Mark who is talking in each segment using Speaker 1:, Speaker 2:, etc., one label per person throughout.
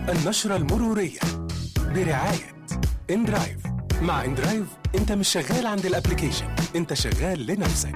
Speaker 1: النشرة المرورية برعاية اندرايف مع اندرايف انت مش شغال عند الابليكيشن انت شغال لنفسك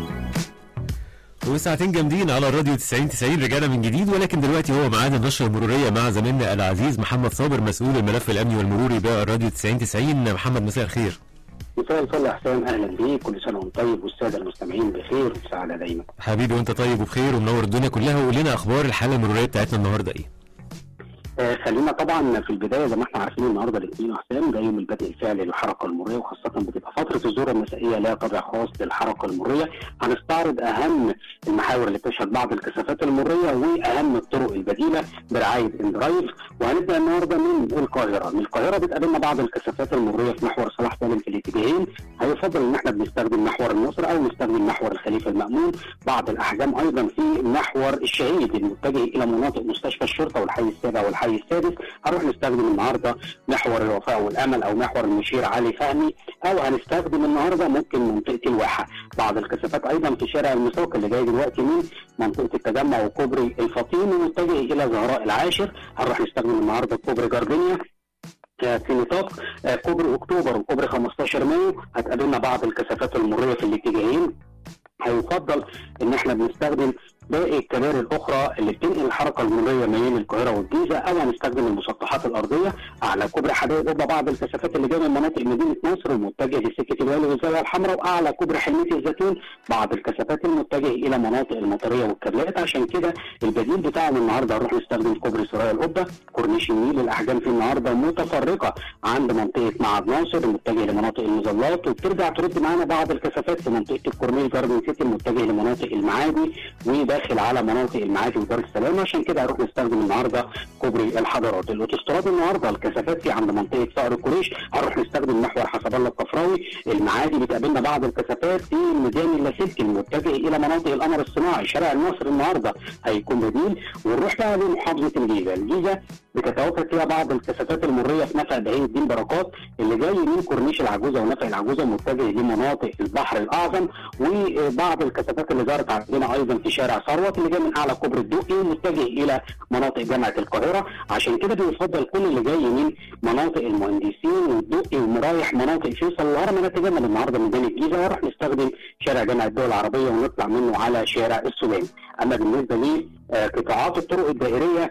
Speaker 2: وساعتين جامدين على الراديو 90 90 رجعنا من جديد ولكن دلوقتي هو معانا النشره المروريه مع زميلنا العزيز محمد صابر مسؤول الملف الامني والمروري بالراديو 90 90 محمد مساء الخير
Speaker 3: مساء الفل يا حسام اهلا بيك كل سنه وانت طيب والساده المستمعين بخير وسعاده دايما
Speaker 2: حبيبي وانت طيب وبخير ومنور الدنيا كلها وقول لنا اخبار الحاله المروريه بتاعتنا النهارده ايه
Speaker 3: آه خلينا طبعا في البدايه زي ما احنا عارفين النهارده الاثنين يا حسام ده يوم البدء الفعلي للحركه المروريه وخاصه بتبقى فتره الذروه المسائيه لها طابع خاص للحركه المروريه هنستعرض اهم المحاور اللي بتشهد بعض الكثافات المروريه واهم الطرق البديله برعايه اندرايف وهنبدا النهارده من القاهره من القاهره بتقابلنا بعض الكثافات المروريه في محور صلاح سالم في الاتجاهين هيفضل ان احنا بنستخدم محور النصر او نستخدم محور الخليفه المامون بعض الاحجام ايضا في محور الشهيد المتجه الى مناطق مستشفى الشرطه والحي السابع والحي السادس هنروح نستخدم النهارده محور الوفاء والامل او محور المشير علي فهمي او هنستخدم النهارده ممكن منطقه الواحه بعض الكثافات ايضا في شارع المساق اللي جاي دلوقتي من منطقه التجمع وكوبري الفطيم ومتجه الى زهراء العاشر هنروح نستخدم النهارده كوبري جاردينيا في نطاق كوبري اكتوبر وكوبري 15 مايو هتقابلنا بعض الكثافات المروريه في الاتجاهين هيفضل ان احنا بنستخدم باقي الكباري الاخرى اللي بتنقل الحركه المروريه ما بين القاهره والجيزه او هنستخدم المسطحات الارضيه على كوبري حدائق قبه بعض الكثافات اللي جايه من مناطق مدينه نصر المتجه لسكه الوالي والزاويه الحمراء واعلى كوبري حلميه الزيتون بعض الكثافات المتجه الى مناطق المطريه والكابلات عشان كده البديل بتاعنا النهارده هنروح نستخدم كوبري سرايا القبه كورنيش النيل الاحجام فيه النهارده متفرقه عند منطقه معهد ناصر المتجه لمناطق المظلات وبترجع ترد معانا بعض الكثافات في منطقه الكورنيش جاردن سيتي المتجه لمناطق المعادي وداخل على مناطق المعادي ودار السلام عشان كده هنروح نستخدم النهارده كوبري الحضارات الاوتوستراد النهارده الكثافات في عند منطقه صقر الكوريش هنروح نستخدم محور حسب الله الصفراوي المعادي بتقابلنا بعض الكثافات في ميدان اللاسلكي المتجه الى مناطق القمر الصناعي شارع النصر النهارده هيكون بديل ونروح بقى لمحافظه الجيزه الجيزه بتتوافد فيها بعض الكثافات المريه في نفق بهي الدين بركات اللي جاي من كورنيش العجوزه ونفق العجوزه متجه لمناطق البحر الاعظم وبعض الكثافات اللي ظهرت عندنا ايضا في شارع ثروت اللي جاي من اعلى كوبري الدقي ومتجه الى مناطق جامعه القاهره عشان كده بيفضل كل اللي جاي من مناطق المهندسين والدقي ومرايح مناطق فيصل الهرم نتجمل النهارده ميدان الجيزه ونروح نستخدم شارع جامعه الدول العربيه ونطلع منه على شارع السودان اما بالنسبه لقطاعات الطرق الدائريه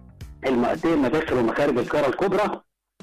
Speaker 3: المؤديه مداخل ومخارج القاره الكبرى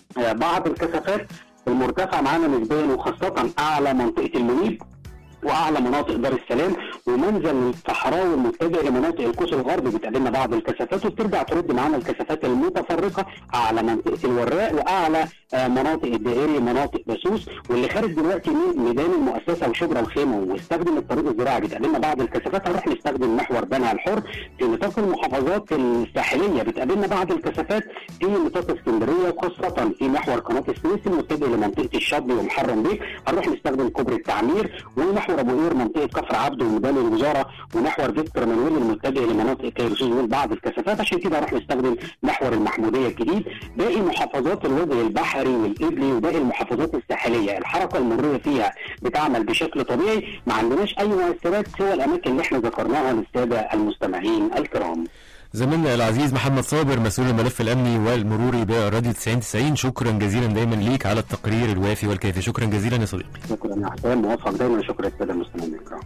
Speaker 3: بعض الكثافات المرتفعه معانا نسبيا وخاصه اعلى منطقه المنيب واعلى مناطق دار السلام ومنزل الصحراوي المتجه لمناطق القوس الغربي بتقابلنا بعض الكثافات وبترجع ترد معانا الكثافات المتفرقه على منطقه الوراق واعلى مناطق الدائري مناطق بسوس واللي خارج دلوقتي من ميدان المؤسسه وشبرا الخيمه واستخدم الطريق الزراعي بتقابلنا بعض الكثافات هنروح نستخدم محور بنها الحر في نطاق المحافظات الساحليه بتقابلنا بعض الكثافات في نطاق اسكندريه وخاصه في محور قناه السويس المتجه لمنطقه الشاطبي ومحرم بيك هنروح نستخدم كوبري التعمير ومحور ابو قير منطقه كفر عبده وميدان الوزاره ومحور فيكتور مانويل المتجه لمناطق كيروسوس بعض الكثافات عشان كده هنروح نستخدم محور المحموديه الجديد باقي محافظات الوجه البحري والقبلي وباقي المحافظات الساحليه الحركه المروريه فيها بتعمل بشكل طبيعي ما عندناش اي مؤثرات سوى الاماكن اللي احنا ذكرناها للساده المستمعين الكرام
Speaker 2: زميلنا العزيز محمد صابر مسؤول الملف الامني والمروري بالراديو 90 90 شكرا جزيلا دايما ليك على التقرير الوافي والكافي شكرا جزيلا يا صديقي
Speaker 3: شكرا يا حسام موفق دايما شكرا للساده المستمعين الكرام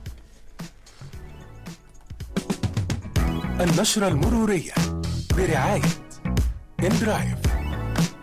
Speaker 1: النشرة المرورية برعاية اندرايف